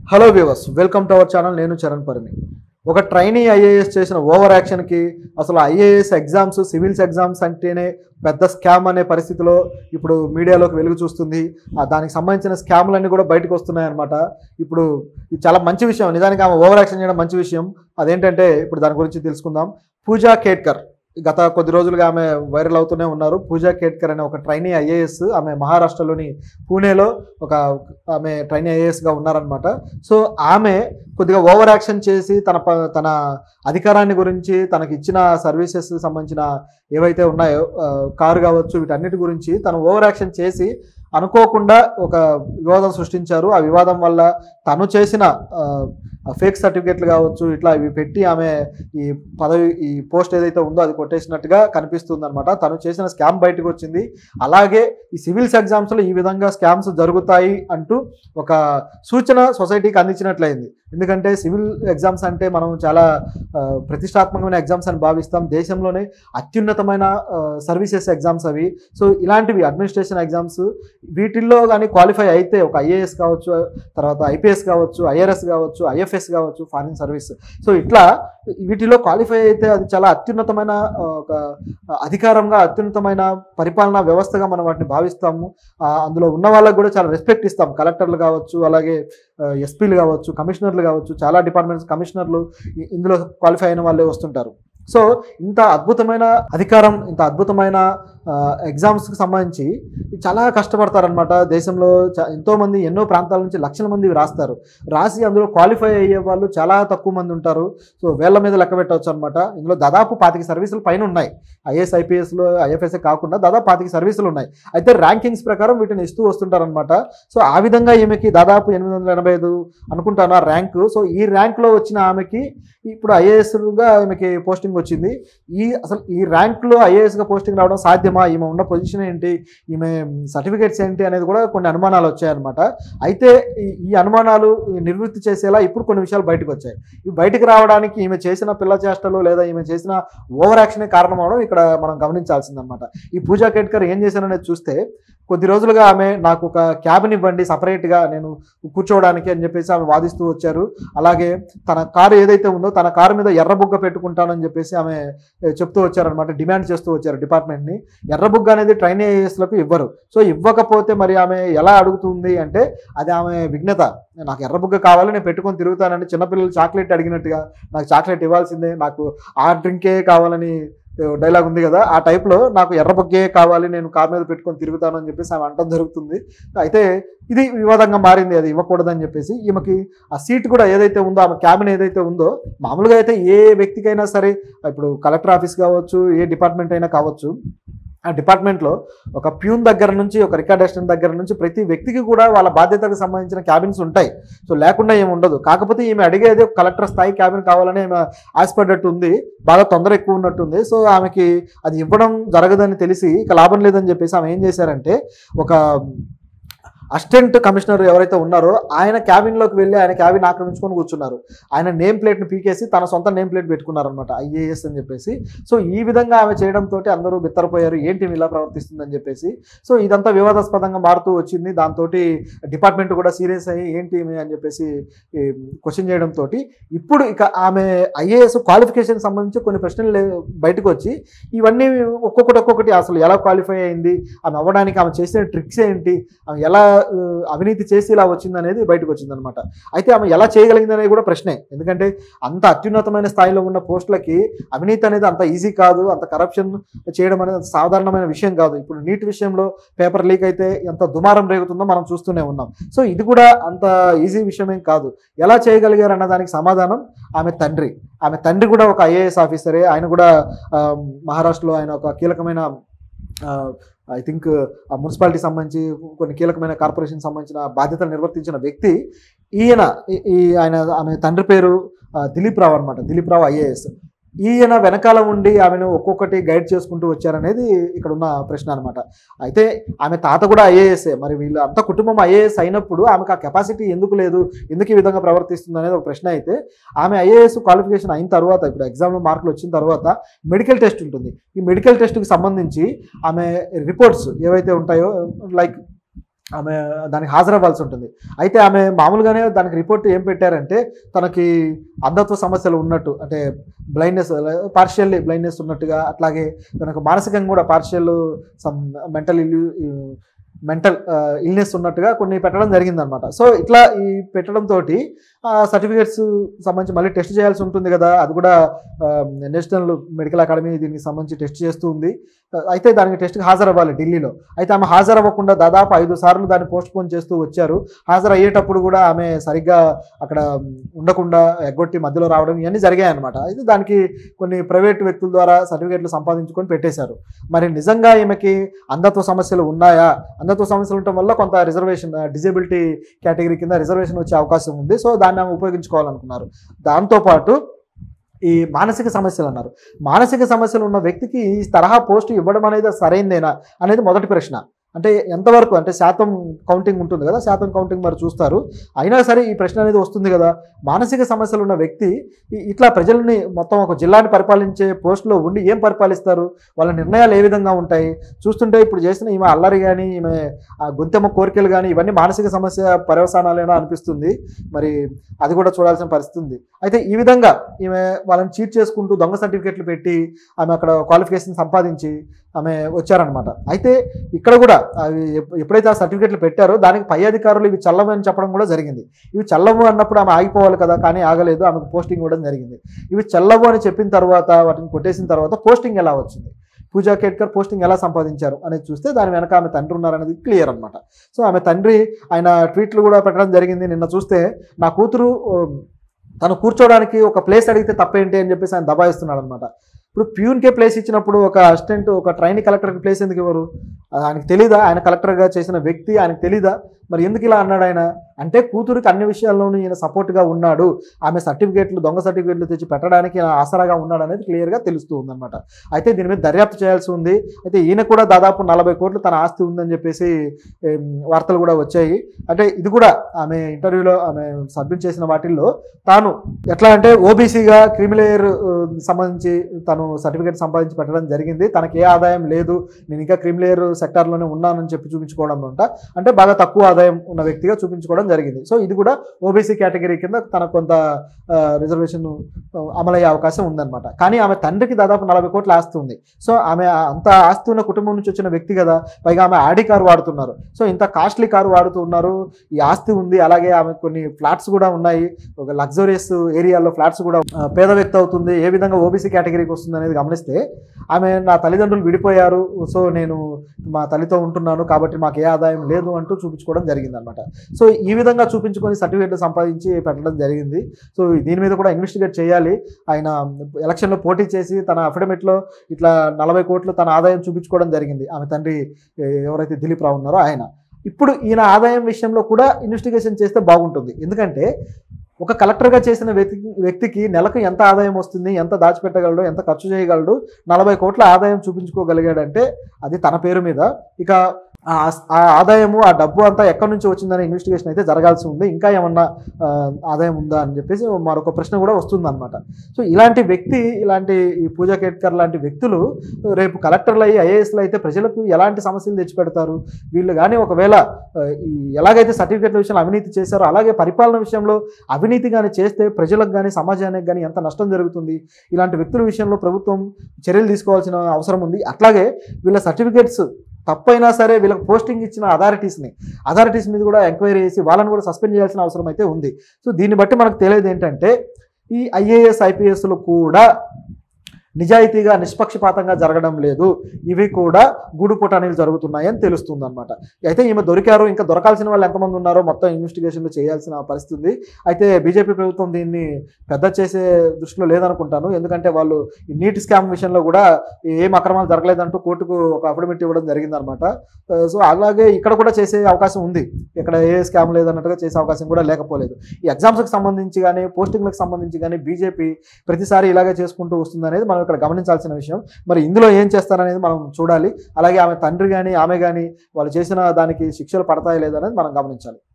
hello viewers welcome to our channel నేను చరణ్ పరిమి ఒక trainee IAS చేసిన ఓవర్ యాక్షన్కి అసలు ఐఏఎస్ ఎగ్జామ్స్ సివిల్స్ ఎగ్జామ్స్ అంటేనే పెద్ద స్కామ్ అనే పరిస్థితిలో ఇప్పుడు మీడియాలోకి వెలుగు చూస్తుంది ఆ దానికి సంబంధించిన స్కామ్లన్నీ కూడా బయటకు వస్తున్నాయి అనమాట ఇప్పుడు ఇది చాలా మంచి విషయం నిజానికి ఆమె ఓవర్ యాక్షన్ చేయడం మంచి విషయం అదేంటంటే ఇప్పుడు దాని గురించి తెలుసుకుందాం పూజా కేట్కర్ గత కొద్ది రోజులుగా ఆమె వైరల్ అవుతూనే ఉన్నారు పూజా కేట్కర్ అనే ఒక ట్రైనీ ఐఏఎస్ ఆమె మహారాష్ట్రలోని పూణేలో ఒక ఆమె ట్రైనీ ఐఏఎస్గా ఉన్నారనమాట సో ఆమె కొద్దిగా ఓవర్ యాక్షన్ చేసి తన ప- తన అధికారాన్ని గురించి తనకి ఇచ్చిన సర్వీసెస్ సంబంధించిన ఏవైతే ఉన్నాయో ఆ, కారు కావచ్చు వీటన్నిటి గురించి తను ఓవర్ యాక్షన్ చేసి అనుకోకుండా ఒక వివాదం సృష్టించారు ఆ వివాదం వల్ల తను చేసిన ఫేక్ సర్టిఫికెట్లు కావచ్చు ఇట్లా ఇవి పెట్టి ఆమె ఈ పదవి ఈ పోస్ట్ ఏదైతే ఉందో అది కొట్టేసినట్టుగా కనిపిస్తుంది అనమాట తను చేసిన స్కామ్ బయటకు వచ్చింది అలాగే ఈ సివిల్స్ ఎగ్జామ్స్లో ఈ విధంగా స్కామ్స్ జరుగుతాయి అంటూ ఒక సూచన సొసైటీకి అందించినట్లయింది ఎందుకంటే సివిల్ ఎగ్జామ్స్ అంటే మనం చాలా ఆ, ప్రతిష్టాత్మకమైన ఎగ్జామ్స్ అని భావిస్తాం దేశంలోనే అత్యున్నతమైన సర్వీసెస్ ఎగ్జామ్స్ అవి సో ఇలాంటివి అడ్మినిస్ట్రేషన్ ఎగ్జామ్స్ వీటిల్లో కానీ క్వాలిఫై అయితే ఒక ఐఏఎస్ కావచ్చు తర్వాత ఐపీఎస్ కావచ్చు ఐఆర్ఎస్ కావచ్చు ఐఎఫ్ఎస్ కావచ్చు ఫారిన్ సర్వీస్ సో ఇట్లా వీటిలో క్వాలిఫై అయితే అది చాలా అత్యున్నతమైన ఆ, ఒక అధికారంగా అత్యున్నతమైన పరిపాలనా వ్యవస్థగా మనం వాటిని భావిస్తాము ఆ, అందులో ఉన్న వాళ్ళకి కూడా చాలా రెస్పెక్ట్ ఇస్తాం కలెక్టర్లు కావచ్చు అలాగే ఎస్పీలు కావచ్చు కమిషనర్లు కావచ్చు చాలా డిపార్ట్మెంట్స్ కమిషనర్లు ఇ- ఇందులో క్వాలిఫై అయిన వాళ్ళే వస్తుంటారు సో ఇంత అద్భుతమైన అధికారం ఇంత అద్భుతమైన ఎగ్జామ్స్కి సంబంధించి చాలా కష్టపడతారనమాట దేశంలో చ- ఎంతోమంది ఎన్నో ప్రాంతాల నుంచి లక్షల మంది రాస్తారు రాసి అందులో క్వాలిఫై అయ్యే వాళ్ళు చాలా తక్కువ మంది ఉంటారు సో వేళ్ల మీద లెక్క పెట్టవచ్చు అనమాట ఇందులో దాదాపు పాతిక సర్వీసులు పైన ఉన్నాయి ఐఏఎస్ ఐపీఎస్లో ఐఎఫ్ఎస్ కాకుండా దాదాపు పాతిక సర్వీసులు ఉన్నాయి అయితే ర్యాంకింగ్స్ ప్రకారం వీటిని ఇస్తూ వస్తుంటారనమాట సో ఆ విధంగా ఈమెకి దాదాపు ఎనిమిది వందల ఎనభై ఐదు అనుకుంటాను ఆ ర్యాంకు సో ఈ ర్యాంక్లో వచ్చిన ఆమెకి ఇప్పుడు ఐఏఎస్గా ఈమెకి పోస్టింగ్ వచ్చింది ఈ అసలు ఈ ర్యాంక్లో ఐఏఎస్గా పోస్టింగ్ రావడం సాధ్యమా ఈమె ఉన్న పొజిషన్ ఏంటి ఈమె సర్టిఫికేట్స్ ఏంటి అనేది కూడా కొన్ని అనుమానాలు వచ్చాయన్నమాట అయితే ఈ- ఈ అనుమానాలు నివృత్తి చేసేలా ఇప్పుడు కొన్ని విషయాలు బయటకు వచ్చాయి ఇవి బయటకు రావడానికి ఈమె చేసిన పిల్ల చేష్టలు లేదా ఈమె చేసిన ఓవర్ యాక్షనే కారణం అవడం ఇక్కడ మనం గమనించాల్సిందన్నమాట ఈ పూజా కేట్కర్ ఏం చేశాననేది చూస్తే కొద్ది రోజులుగా ఆమె నాకు ఒక క్యాబిన్ ఇవ్వండి సపరేట్గా నేను కూర్చోవడానికి అని చెప్పేసి ఆమె వాదిస్తూ వచ్చారు అలాగే తన కారు ఏదైతే ఉందో తన కారు మీద ఎర్రబుగ్గ పెట్టుకుంటానని చెప్పేసి ఆమె ఏ, చెప్తూ వచ్చారనమాట డిమాండ్ చేస్తూ వచ్చారు డిపార్ట్మెంట్ని ఎర్రబుగ్గ అనేది ట్రైన్ ఐఏఎస్లకు ఇవ్వరు సో ఇవ్వకపోతే మరి ఆమె ఎలా అడుగుతుంది అంటే అది ఆమె విఘ్నత నాకు ఎర్రబుగ్గ కావాలి నేను పెట్టుకొని తిరుగుతానని చిన్నపిల్లలు చాక్లెట్ అడిగినట్టుగా నాకు చాక్లెట్ ఇవ్వాల్సిందే నాకు ఆ డ్రింకే కావాలని డైలాగ్ ఉంది కదా ఆ టైప్లో నాకు ఎర్రబుగ్గే కావాలి నేను కార్ మీద పెట్టుకొని తిరుగుతాను అని చెప్పేసి ఆమె అంటం జరుగుతుంది అయితే ఇది వివాదంగా మారింది అది ఇవ్వకూడదని చెప్పేసి ఈమెకి ఆ సీట్ కూడా ఏదైతే ఉందో ఆమె క్యాబిన్ ఏదైతే ఉందో మామూలుగా అయితే ఏ వ్యక్తికైనా సరే ఇప్పుడు కలెక్టర్ ఆఫీస్ కావచ్చు ఏ డిపార్ట్మెంట్ అయినా కావచ్చు ఆ డిపార్ట్మెంట్లో ఒక ప్యూన్ దగ్గర నుంచి ఒక రికార్డ్ అసిస్టెంట్ దగ్గర నుంచి ప్రతి వ్యక్తికి కూడా వాళ్ళ బాధ్యతలకు సంబంధించిన క్యాబిన్స్ ఉంటాయి సో లేకుండా ఏమి ఉండదు కాకపోతే ఈమె అడిగేది ఒక కలెక్టర్ స్థాయి క్యాబిన్ కావాలని ఆమె ఆశపడ్డట్టు ఉంది బాగా తొందర ఎక్కువ ఉన్నట్టుంది సో ఆమెకి అది ఇవ్వడం జరగదని తెలిసి ఇక లాభం లేదని చెప్పేసి ఆమె ఏం చేశారంటే ఒక అసిస్టెంట్ కమిషనర్ ఎవరైతే ఉన్నారో ఆయన క్యాబిన్లోకి వెళ్ళి ఆయన క్యాబిన్ ఆక్రమించుకొని కూర్చున్నారు ఆయన నేమ్ ప్లేట్ను పీకేసి తన సొంత నేమ్ ప్లేట్ పెట్టుకున్నారనమాట ఐఏఎస్ అని చెప్పేసి సో ఈ విధంగా ఆమె చేయడంతో అందరూ బిత్తరపోయారు ఏంటి ఈమె ఇలా ప్రవర్తిస్తుందని చెప్పేసి సో ఇదంతా వివాదాస్పదంగా మారుతూ వచ్చింది దాంతో డిపార్ట్మెంట్ కూడా సీరియస్ అయ్యి ఏంటి ఈమె అని చెప్పేసి క్వశ్చన్ చేయడంతో ఇప్పుడు ఇక ఆమె ఐఏఎస్ క్వాలిఫికేషన్ సంబంధించి కొన్ని ప్రశ్నలు లే- బయటకు వచ్చి ఇవన్నీ ఒక్కొక్కటి ఒక్కొక్కటి అసలు ఎలా క్వాలిఫై అయింది ఆమె అవ్వడానికి ఆమె చేసిన ట్రిక్స్ ఏంటి ఆమె ఎలా ఆ, అవినీతి చేసి ఇలా వచ్చింది అనేది బయటకు వచ్చిందనమాట అయితే ఆమె ఎలా చేయగలిగింది అనేది కూడా ప్రశ్నే ఎందుకంటే అంత అత్యున్నతమైన స్థాయిలో ఉన్న పోస్టులకి అవినీతి అనేది అంత ఈజీ కాదు అంత కరప్షన్ చేయడం అనేది అంత సాధారణమైన విషయం కాదు ఇప్పుడు నీట్ విషయంలో పేపర్ లీక్ అయితే ఎంత దుమారం రేగుతుందో మనం చూస్తూనే ఉన్నాం సో ఇది కూడా అంత ఈజీ విషయమేం కాదు ఎలా చేయగలిగారు అన్న దానికి సమాధానం ఆమె తండ్రి ఆమె తండ్రి కూడా ఒక ఐఏఎస్ ఆఫీసరే ఆయన కూడా ఆ, మహారాష్ట్రలో ఆయన ఒక కీలకమైన ఐ థింక్ ఆ మున్సిపాలిటీ సంబంధించి కొన్ని కీలకమైన కార్పొరేషన్ సంబంధించిన బాధ్యతలు నిర్వర్తించిన వ్యక్తి ఈయన ఈ- ఈ ఆయన ఆమె తండ్రి పేరు ఆ, దిలీప్ రావు అనమాట దిలీప్ రావు ఐఏఎస్ ఈయన వెనకాల ఉండి ఆమెను ఒక్కొక్కటి గైడ్ చేసుకుంటూ వచ్చారనేది ఇక్కడ ఉన్న ప్రశ్న అనమాట అయితే ఆమె తాత కూడా ఐఏఎస్ఏ మరి వీళ్ళు అంత కుటుంబం ఐఏఎస్ అయినప్పుడు ఆమెకు ఆ కెపాసిటీ ఎందుకు లేదు ఎందుకు ఈ విధంగా ప్రవర్తిస్తుంది అనేది ఒక ప్రశ్న అయితే ఆమె ఐఏఎస్ క్వాలిఫికేషన్ అయిన తర్వాత ఇప్పుడు ఎగ్జామ్లో మార్కులు వచ్చిన తర్వాత మెడికల్ టెస్ట్ ఉంటుంది ఈ మెడికల్ టెస్ట్కి సంబంధించి ఆమె రిపోర్ట్స్ ఏవైతే ఉంటాయో లైక్ ఆమె దానికి హాజరవ్వాల్సి ఉంటుంది అయితే ఆమె మామూలుగానే దానికి రిపోర్ట్ ఏం పెట్టారంటే తనకి అంధత్వ సమస్యలు ఉన్నట్టు అంటే బ్లైండ్నెస్ పార్షియల్లీ బ్లైండ్నెస్ ఉన్నట్టుగా అట్లాగే తనకు మానసికంగా కూడా partial some mental mental illness ఉన్నట్టుగా కొన్ని పెట్టడం జరిగిందనమాట సో ఇట్లా ఈ పెట్టడం తోటి సర్టిఫికేట్స్ సంబంధించి మళ్ళీ టెస్ట్ చేయాల్సి ఉంటుంది కదా అది కూడా నేషనల్ మెడికల్ అకాడమీ దీనికి సంబంధించి టెస్ట్ చేస్తూ ఉంది ఆ, అయితే దానికి టెస్ట్కి హాజరవ్వాలి ఢిల్లీలో అయితే ఆమె హాజరవ్వకుండా దాదాపు ఐదు సార్లు దాన్ని పోస్ట్ పోన్ చేస్తూ వచ్చారు హాజరు అయ్యేటప్పుడు కూడా ఆమె సరిగ్గా అక్కడ ఉండకుండా ఎగ్గొట్టి మధ్యలో రావడం ఇవన్నీ జరిగాయన్నమాట అయితే దానికి కొన్ని ప్రైవేట్ వ్యక్తుల ద్వారా సర్టిఫికేట్లు సంపాదించుకొని పెట్టేశారు మరి నిజంగా ఈమెకి అంధత్వ సమస్యలు ఉన్నాయా అంధత్వ సమస్యలు ఉండటం వల్ల కొంత రిజర్వేషన్ డిజేబిలిటీ కేటగిరీ కింద రిజర్వేషన్ వచ్చే అవకాశం ఉంది సో దాన్ని ఆమె ఉపయోగించుకోవాలనుకున్నారు దాంతోపాటు ఈ మానసిక సమస్యలు అన్నారు మానసిక సమస్యలు ఉన్న వ్యక్తికి ఈ తరహా పోస్ట్ ఇవ్వడం అనేది సరైందేనా అనేది మొదటి ప్రశ్న అంటే ఎంతవరకు అంటే శాతం కౌంటింగ్ ఉంటుంది కదా శాతం కౌంటింగ్ మరి చూస్తారు అయినా సరే ఈ ప్రశ్న అనేది వస్తుంది కదా మానసిక సమస్యలు ఉన్న వ్యక్తి ఈ- ఇట్లా ప్రజల్ని మొత్తం ఒక జిల్లాని పరిపాలించే పోస్టులో ఉండి ఏం పరిపాలిస్తారు వాళ్ళ నిర్ణయాలు ఏ విధంగా ఉంటాయి చూస్తుంటే ఇప్పుడు చేసిన ఈమె అల్లరి కానీ ఈమె ఆ గొంతెమ్మ కోరికలు కానీ ఇవన్నీ మానసిక సమస్య పర్యవసానాలేనా అనిపిస్తుంది మరి అది కూడా చూడాల్సిన పరిస్థితి ఉంది అయితే ఈ విధంగా ఈమె వాళ్ళని చీట్ చేసుకుంటూ దొంగ సర్టిఫికెట్లు పెట్టి ఆమె అక్కడ క్వాలిఫికేషన్ సంపాదించి ఆమె వచ్చారనమాట అయితే ఇక్కడ కూడా అవి ఎప్- ఎప్పుడైతే ఆ సర్టిఫికెట్లు పెట్టారో దానికి పై అధికారులు ఇవి చల్లవు అని చెప్పడం కూడా జరిగింది ఇవి చల్లవు అన్నప్పుడు ఆమె ఆగిపోవాలి కదా కానీ ఆగలేదు ఆమెకు పోస్టింగ్ ఇవ్వడం జరిగింది ఇవి చల్లవు అని చెప్పిన తర్వాత వాటిని కొట్టేసిన తర్వాత పోస్టింగ్ ఎలా వచ్చింది పూజా కేట్కర్ పోస్టింగ్ ఎలా సంపాదించారు అనేది చూస్తే దాని వెనక ఆమె తండ్రి ఉన్నారనేది క్లియర్ అనమాట సో ఆమె తండ్రి ఆయన ట్వీట్లు కూడా పెట్టడం జరిగింది నిన్న చూస్తే నా కూతురు ఉమ్, తను కూర్చోవడానికి ఒక ప్లేస్ అడిగితే తప్పేంటి అని చెప్పేసి ఆయన దబాయిస్తున్నాడు అనమాట ఇప్పుడు ప్యూన్కే ప్లేస్ ఇచ్చినప్పుడు ఒక అసిస్టెంట్ ఒక ట్రైన్ కలెక్టర్కి ప్లేస్ ఎందుకు ఇవ్వరు అది ఆయనకు తెలీదా ఆయన కలెక్టర్గా చేసిన వ్యక్తి ఆయనకు తెలీదా మరి ఎందుకు ఇలా అన్నాడు ఆయన అంటే కూతురికి అన్ని విషయాల్లోనూ ఈయన సపోర్ట్గా ఉన్నాడు ఆమె సర్టిఫికేట్లు దొంగ సర్టిఫికేట్లు తెచ్చి పెట్టడానికి ఈయన ఆసరాగా ఉన్నాడు అనేది క్లియర్గా తెలుస్తూ ఉందన్నమాట అయితే దీని మీద దర్యాప్తు చేయాల్సి ఉంది అయితే ఈయన కూడా దాదాపు నలభై కోట్లు తన ఆస్తి ఉందని చెప్పేసి ఏం, వార్తలు కూడా వచ్చాయి అంటే ఇది కూడా ఆమె ఇంటర్వ్యూలో ఆమె సబ్మిట్ చేసిన వాటిల్లో తాను ఎట్లా అంటే ఓబీసీగా క్రిమిలేయర్ సంబంధించి తను సర్టిఫికేట్ సంపాదించి పెట్టడం జరిగింది తనకి ఏ ఆదాయం లేదు నేను ఇంకా క్రిమిలేయర్ సెక్టార్లోనే ఉన్నానని చెప్పి చూపించుకోవడం అంట అంటే బాగా తక్కువ ఆదాయం ఉన్న వ్యక్తిగా చూపించుకోవడం జరిగింది సో ఇది కూడా ఓబీసీ కేటగిరీ కింద తనకు కొంత రిజర్వేషన్ అమలయ్యే అవకాశం ఉందన్నమాట కానీ ఆమె తండ్రికి దాదాపు నలభై కోట్ల ఆస్తి ఉంది సో ఆమె అంత ఆస్తి ఉన్న కుటుంబం నుంచి వచ్చిన వ్యక్తి కదా పైగా ఆమె ఆడి కారు వాడుతున్నారు సో ఇంత కాస్ట్లీ కారు వాడుతూ ఉన్నారు ఈ ఆస్తి ఉంది అలాగే ఆమె కొన్ని ఫ్లాట్స్ కూడా ఉన్నాయి ఒక లగ్జరియస్ ఏరియాలో ఫ్లాట్స్ కూడా ఆ, పేద వ్యక్తి అవుతుంది ఏ విధంగా ఓబీసీ కేటగిరీకి వస్తుంది అనేది గమనిస్తే ఆమె నా తల్లిదండ్రులు విడిపోయారు సో నేను మా తల్లితో ఉంటున్నాను కాబట్టి మాకు ఏ ఆదాయం లేదు అంటూ చూపించుకోవడం జరిగింది అనమాట సో ఈ విధంగా చూపించుకొని సర్టిఫికేట్లు సంపాదించి పెట్టడం జరిగింది సో దీని మీద కూడా ఇన్వెస్టిగేట్ చేయాలి ఆయన ఎలక్షన్లో పోటీ చేసి తన అఫిడవిట్లో ఇట్లా నలభై కోట్లు తన ఆదాయం చూపించుకోవడం జరిగింది ఆమె తండ్రి ఏ, ఎవరైతే దిలీప్ రావు ఉన్నారో ఆయన ఇప్పుడు ఈయన ఆదాయం విషయంలో కూడా ఇన్వెస్టిగేషన్ చేస్తే బాగుంటుంది ఎందుకంటే ఒక కలెక్టర్గా చేసిన వ్యక్తి వ్యక్తికి నెలకు ఎంత ఆదాయం వస్తుంది ఎంత దాచిపెట్టగలడు ఎంత ఖర్చు చేయగలడు నలభై కోట్ల ఆదాయం చూపించుకోగలిగాడంటే అది తన పేరు మీద ఇక ఆ ఆస్- ఆ ఆదాయము ఆ డబ్బు అంతా ఎక్కడి నుంచి వచ్చిందనే ఇన్వెస్టిగేషన్ అయితే జరగాల్సి ఉంది ఇంకా ఏమన్నా ఆ, ఆదాయం ఉందా అని చెప్పేసి మరొక ప్రశ్న కూడా వస్తుంది అనమాట సో ఇలాంటి వ్యక్తి ఇలాంటి ఈ పూజా కేట్కర్ లాంటి వ్యక్తులు రేపు కలెక్టర్లు అయ్యి ఐఏఎస్లు అయితే ప్రజలకు ఎలాంటి సమస్యలు తెచ్చిపెడతారు వీళ్ళు కానీ ఒకవేళ ఆ, ఈ ఎలాగైతే సర్టిఫికేట్ల విషయంలో అవినీతి చేశారో అలాగే పరిపాలన విషయంలో అవినీతి కానీ చేస్తే ప్రజలకు కానీ సమాజానికి కానీ ఎంత నష్టం జరుగుతుంది ఇలాంటి వ్యక్తుల విషయంలో ప్రభుత్వం చర్యలు తీసుకోవాల్సిన అవసరం ఉంది అట్లాగే వీళ్ళ సర్టిఫికేట్స్ తప్పైనా సరే వీళ్ళకి పోస్టింగ్ ఇచ్చిన అథారిటీస్ని అథారిటీస్ మీద కూడా ఎంక్వైరీ చేసి వాళ్ళని కూడా సస్పెండ్ చేయాల్సిన అవసరం అయితే ఉంది సో దీన్ని బట్టి మనకు తెలియదు ఏంటంటే ఈ ఐఏఎస్ ఐపీఎస్లు కూడా నిజాయితీగా నిష్పక్షపాతంగా జరగడం లేదు ఇవి కూడా గూడుపుటానీలు జరుగుతున్నాయని తెలుస్తుంది అనమాట అయితే ఈమె దొరికారు ఇంకా దొరకాల్సిన వాళ్ళు ఎంతమంది ఉన్నారో మొత్తం ఇన్వెస్టిగేషన్లు చేయాల్సిన పరిస్థితి ఉంది అయితే బీజేపీ ప్రభుత్వం దీన్ని పెద్ద చేసే దృష్టిలో లేదనుకుంటాను ఎందుకంటే వాళ్ళు ఈ నీట్ స్కామ్ విషయంలో కూడా ఏం అక్రమాలు జరగలేదంటూ కోర్టుకు ఒక అఫిడవిట్ ఇవ్వడం జరిగిందనమాట సో అలాగే ఇక్కడ కూడా చేసే అవకాశం ఉంది ఇక్కడ ఏ స్కామ్ లేదన్నట్టుగా చేసే అవకాశం కూడా లేకపోలేదు ఈ ఎగ్జామ్స్కి సంబంధించి కానీ పోస్టింగ్లకు సంబంధించి కానీ బీజేపీ ప్రతిసారి ఇలాగే చేసుకుంటూ వస్తుంది అనేది మనం ఇక్కడ గమనించాల్సిన విషయం మరి ఇందులో ఏం చేస్తారనేది మనం చూడాలి అలాగే ఆమె తండ్రి కానీ ఆమె కానీ వాళ్ళు చేసిన దానికి శిక్షలు పడతాయి లేదనేది మనం గమనించాలి